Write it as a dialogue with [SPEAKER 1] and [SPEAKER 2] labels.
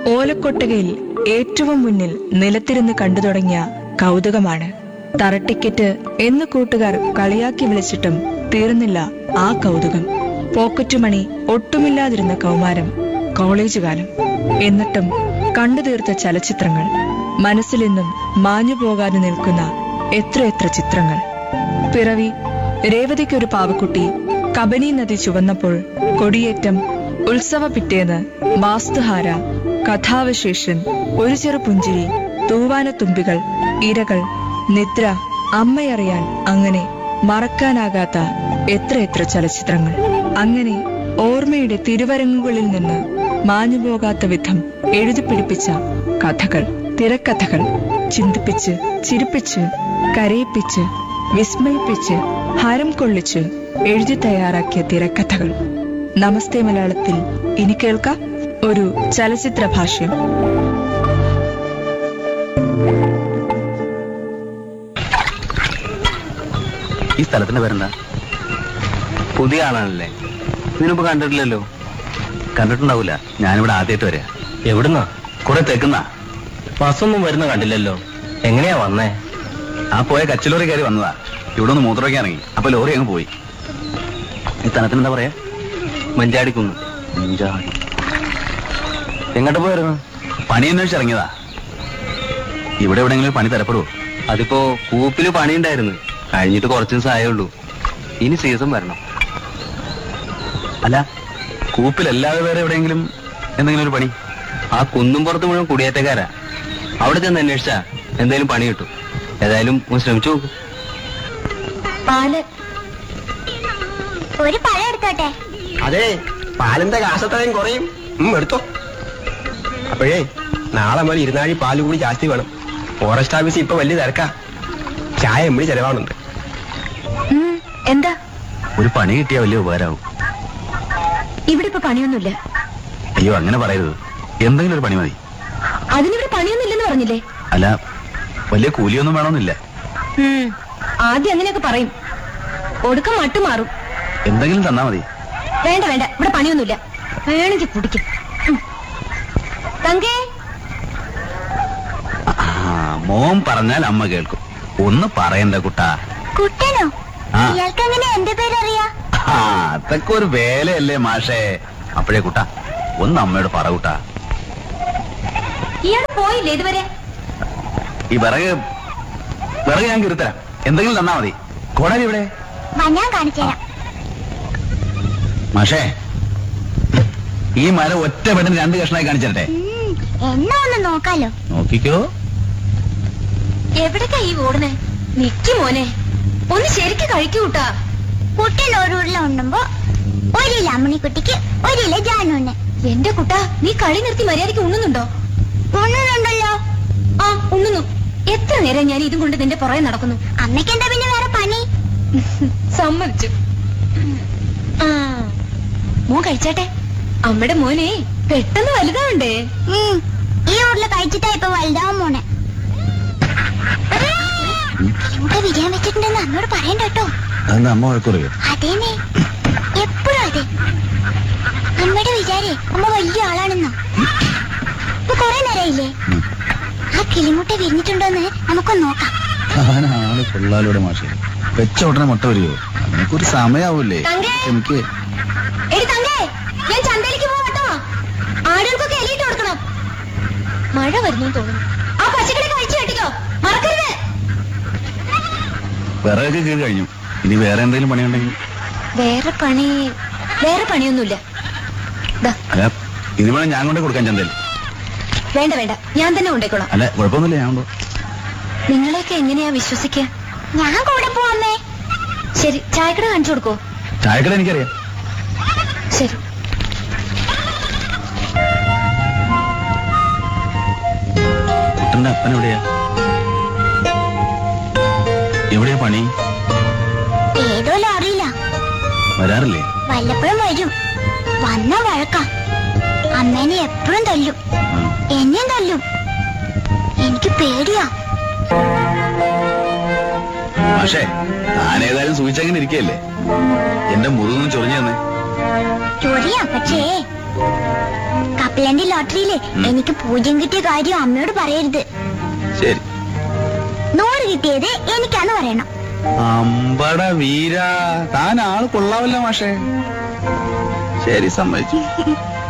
[SPEAKER 1] ഓലക്കൊട്ടകയിൽ ഏറ്റവും മുന്നിൽ നിലത്തിരുന്ന് കണ്ടു തുടങ്ങിയ കൗതുകമാണ് തറട്ടിക്കറ്റ് എന്ന് കൂട്ടുകാർ കളിയാക്കി വിളിച്ചിട്ടും തീർന്നില്ല ആ കൗതുകം പോക്കറ്റുമണി ഒട്ടുമില്ലാതിരുന്ന കൗമാരം കോളേജ് കാലം എന്നിട്ടും കണ്ടു തീർത്ത ചലച്ചിത്രങ്ങൾ മനസ്സിലെന്നും മാഞ്ഞു പോകാതെ നിൽക്കുന്ന എത്രയെത്ര ചിത്രങ്ങൾ പിറവി രേവതിക്കൊരു പാവക്കുട്ടി കബനി നദി ചുവന്നപ്പോൾ കൊടിയേറ്റം ഉത്സവ പിറ്റേന്ന് വാസ്തുഹാര കഥാവശേഷൻ ഒരു ചെറു പുഞ്ചിരി തൂവാനത്തുമ്പികൾ ഇരകൾ നിദ്ര അമ്മയറിയാൻ അങ്ങനെ മറക്കാനാകാത്ത എത്രയെത്ര ചലച്ചിത്രങ്ങൾ അങ്ങനെ ഓർമ്മയുടെ തിരുവരങ്ങുകളിൽ നിന്ന് മാഞ്ഞുപോകാത്ത വിധം എഴുതിപ്പിടിപ്പിച്ച കഥകൾ തിരക്കഥകൾ ചിന്തിപ്പിച്ച് ചിരിപ്പിച്ച് കരയിപ്പിച്ച് വിസ്മയിപ്പിച്ച് ഹരം കൊള്ളിച്ച് എഴുതി തയ്യാറാക്കിയ തിരക്കഥകൾ നമസ്തേ മലയാളത്തിൽ ഇനി കേൾക്കാം ഒരു ചലച്ചിത്ര ഭാഷ്യം
[SPEAKER 2] ഈ സ്ഥലത്തിന്റെ പേരെന്താ
[SPEAKER 3] പുതിയ ആളാണല്ലേ ഇതിനുമ്പ് കണ്ടിട്ടില്ലല്ലോ
[SPEAKER 2] കണ്ടിട്ടുണ്ടാവൂല ഞാനിവിടെ ആദ്യമായിട്ട് വരിക
[SPEAKER 3] എവിടുന്നാ
[SPEAKER 2] കുറെ തെക്കുന്നാ
[SPEAKER 3] ബസ്സൊന്നും വരുന്ന കണ്ടില്ലല്ലോ എങ്ങനെയാ വന്നേ
[SPEAKER 2] ആ പോയ കച്ചിലോറി കയറി വന്നതാ ഇവിടെ ഒന്ന് മൂത്രമൊക്കെ ഇറങ്ങി അപ്പൊ ലോറി അങ്ങ് പോയി ഈ സ്ഥലത്തിന് എന്താ പറയാ
[SPEAKER 3] മഞ്ചാടിക്കുന്ന്
[SPEAKER 2] മഞ്ചാടി.
[SPEAKER 3] എങ്ങോട്ട് പോയിരുന്നു
[SPEAKER 2] പണി അന്വേഷിച്ച് ഇറങ്ങിയതാ ഇവിടെ എവിടെയെങ്കിലും ഒരു പണി തരപ്പെടുവോ
[SPEAKER 3] അതിപ്പോ കൂപ്പില് പണിയുണ്ടായിരുന്നു കഴിഞ്ഞിട്ട് കുറച്ച് ദിവസം ആയേ ഉള്ളൂ ഇനി സീസൺ വരണം
[SPEAKER 2] അല്ല കൂപ്പിലല്ലാതെ വേറെ എവിടെയെങ്കിലും എന്തെങ്കിലും ഒരു പണി
[SPEAKER 3] ആ കുന്നും പുറത്ത് മുഴുവൻ കുടിയേറ്റക്കാരാ അവിടെ ചെന്ന് അന്വേഷിച്ചാ എന്തായാലും പണി കിട്ടും ഏതായാലും ഒന്ന് ശ്രമിച്ചു നോക്കും
[SPEAKER 4] പാല് ഒരു പഴം എടുത്തോട്ടെ
[SPEAKER 5] അതെ പാലിന്റെ കാശത്രയും കുറയും ഉം, എടുത്തോ അപ്പോഴേ നാളെ മുതൽ ഇരുന്നാഴി പാല് കൂടി ജാസ്തി വേണം ഫോറസ്റ്റ് ഓഫീസിൽ ഇപ്പൊ വലിയ തിരക്കാ ചായ എമ്മടി ചെലവാണുണ്ട്
[SPEAKER 4] ഉം, എന്താ
[SPEAKER 2] ഒരു പണി കിട്ടിയാൽ വലിയ ഉപകാരമാവും
[SPEAKER 4] ഇവിടെ ഇപ്പൊ പണിയൊന്നുമില്ല
[SPEAKER 2] അയ്യോ അങ്ങനെ പറയരുത് എന്തെങ്കിലും ഒരു പണി മതി
[SPEAKER 4] അതിനിവിടെ പണിയൊന്നുമില്ലെന്ന് പറഞ്ഞില്ലേ
[SPEAKER 2] അല്ല വലിയ കൂലിയൊന്നും വേണമെന്നില്ല
[SPEAKER 4] ഉം, ആദ്യം അങ്ങനെയൊക്കെ പറയും ഒടുക്കം മട്ടു മാറും
[SPEAKER 2] എന്തെങ്കിലും തന്നാ മതി
[SPEAKER 4] വേണ്ട വേണ്ട ഇവിടെ പണിയൊന്നുമില്ല വേണമെങ്കിൽ കുടിക്കും ഉം. തങ്കേ
[SPEAKER 2] ആ, മോൻ പറഞ്ഞാൽ അമ്മ കേൾക്കും ഒന്ന് പറയണ്ട കുട്ടാ
[SPEAKER 4] കുട്ടനോ
[SPEAKER 2] ആ.
[SPEAKER 4] ഇയാൾക്ക് എങ്ങനെ എന്റെ പേരറിയാ
[SPEAKER 2] ആ, അതൊക്കെ ഒരു വേലയല്ലേ മാഷേ അപ്പോഴേ കുട്ടാ ഒന്ന് അമ്മയോട് പറ കുട്ടാ
[SPEAKER 4] ഇയാൾ പോയില്ലേ ഇതുവരെ
[SPEAKER 2] ഈ വിറക് വിറക് ഞാൻ കിരുത്തരാം എന്തെങ്കിലും തന്നാ മതി കോടാലി ഇവിടെ
[SPEAKER 4] ഞാൻ കാണിച്ചു തരാം
[SPEAKER 2] മാഷേ ഈ മരം ഒറ്റ പെട്ടെന്ന് രണ്ട് കഷ്ണമായി കാണിച്ചിട്ടെ
[SPEAKER 4] എന്നാ ഒന്ന് നോക്കാലോ
[SPEAKER 2] നോക്കിക്കോ
[SPEAKER 4] എവിടേക്കാ ഈ ഓടുന്നേ നിക്ക് മോനെ ഒന്ന് ശരിക്ക് കഴിക്കൂട്ടാ കുട്ടൻ ഒരു ഉരുള ഉണ്ണുമ്പോ ഒരില അമ്മണിക്കുട്ടിക്ക് ഒരില ജാനുണ്ണെ എന്റെ കുട്ടാ നീ കളി നിർത്തി മര്യാദയ്ക്ക് ഉണ്ണുന്നുണ്ടോ ഉണ്ണുന്നുണ്ടല്ലോ ആ ഉണ്ണുന്നു എത്ര നേരം ഞാൻ ഇതും കൊണ്ട് നിന്റെ പുറകെ നടക്കുന്നു അമ്മയ്ക്ക് എന്താ പിന്നെ വേറെ പണി സമ്മതിച്ചു ആ, മോൻ കഴിച്ചാട്ടെ അമ്മയുടെ മോനെ പെട്ടെന്ന് വലുതാവണ്ടേ ഈ ഉരുള കഴിച്ചിട്ടാ ഇപ്പൊ വലുതാവും മോനെ ഇവിടെ വിരിയാൻ വെച്ചിട്ടുണ്ടെന്ന് അമ്മയോട് പറയണ്ട കേട്ടോ
[SPEAKER 2] അതെന്താ അമ്മ വഴക്കുറയോ
[SPEAKER 4] അതേനെ എപ്പോഴും അതെ അമ്മയുടെ വിചാരേ അമ്മ വലിയ ആളാണെന്നോ ഇപ്പൊ കൊറേ നേരമില്ലേ ആ കിളിമുട്ട വിരിഞ്ഞിട്ടുണ്ടോന്ന് നമുക്കൊന്ന് നോക്കാം
[SPEAKER 2] ആള് കൊള്ളാലോടെ മാഷേ വെച്ച ഉടനെ മുട്ട വരികയോ അതിനൊക്കെ ഒരു സമയാവൂലേ
[SPEAKER 4] തങ്കേ.
[SPEAKER 2] എനിക്ക്
[SPEAKER 4] എടി തങ്കേ ഞാൻ ചന്തയിലേക്ക് പോകട്ടോ ആടുകൾക്കൊക്കെ എലിയിട്ട് കൊടുക്കണം മഴ വരുന്നു തോന്നുന്നു ആ പച്ചക്കറി കഴിച്ചു കെട്ടിക്കോ മറക്കരുത്
[SPEAKER 2] വിറകൊക്കെ കീഴ് കഴിഞ്ഞു ഇനി വേറെ എന്തെങ്കിലും പണിയുണ്ടെങ്കിൽ
[SPEAKER 4] വേറെ പണി വേറെ പണിയൊന്നുമില്ല ദാ,
[SPEAKER 2] അല്ല ഇത് വേണം ഞാൻ കൊണ്ടേ കൊടുക്കാൻ ചന്തയിൽ
[SPEAKER 4] വേണ്ട വേണ്ട ഞാൻ തന്നെ കൊണ്ടേക്കോളാം
[SPEAKER 2] അല്ല കുഴപ്പമൊന്നുമില്ല ഞാൻ കൊണ്ടോ
[SPEAKER 4] നിങ്ങളെയൊക്കെ എങ്ങനെയാ വിശ്വസിക്കുക ഞാൻ കൂടെ പോവാമേ ശരി ചായക്കട കാണിച്ചു കൊടുക്കോ
[SPEAKER 2] ചായക്കട എനിക്കറിയാം
[SPEAKER 4] ശരി
[SPEAKER 2] കുട്ടന്റെ അപ്പൻ എവിടെയാ എവിടെയാ പണി
[SPEAKER 4] ഏതോ അറിയില്ല
[SPEAKER 2] വരാറില്ലേ
[SPEAKER 4] വല്ലപ്പോഴും വരും വന്ന വഴക്ക അമ്മേനെ എപ്പോഴും തല്ലും
[SPEAKER 2] ആ.
[SPEAKER 4] എന്നെയും തല്ലും എനിക്ക് പേടിയാ
[SPEAKER 2] പക്ഷേ താനേതായാലും സൂചിച്ചങ്ങനെ ഇരിക്കല്ലേ എന്റെ മുറിവൊന്നും ചൊറിഞ്ഞു തന്നെ
[SPEAKER 4] ചൊറിയാ പക്ഷേ കപ്പലണ്ടി ലോട്ടറിയിലെ
[SPEAKER 2] ഉം.
[SPEAKER 4] എനിക്ക് പൂജ്യം കിട്ടിയ കാര്യം അമ്മയോട് പറയരുത്
[SPEAKER 2] ശരി
[SPEAKER 4] നൂറ് കിട്ടിയത് എനിക്കാന്ന് പറയണം
[SPEAKER 2] അമ്പട വീര താൻ ആള് കൊള്ളാവല്ലോ മാഷേ ശരി സമ്മതിച്ചു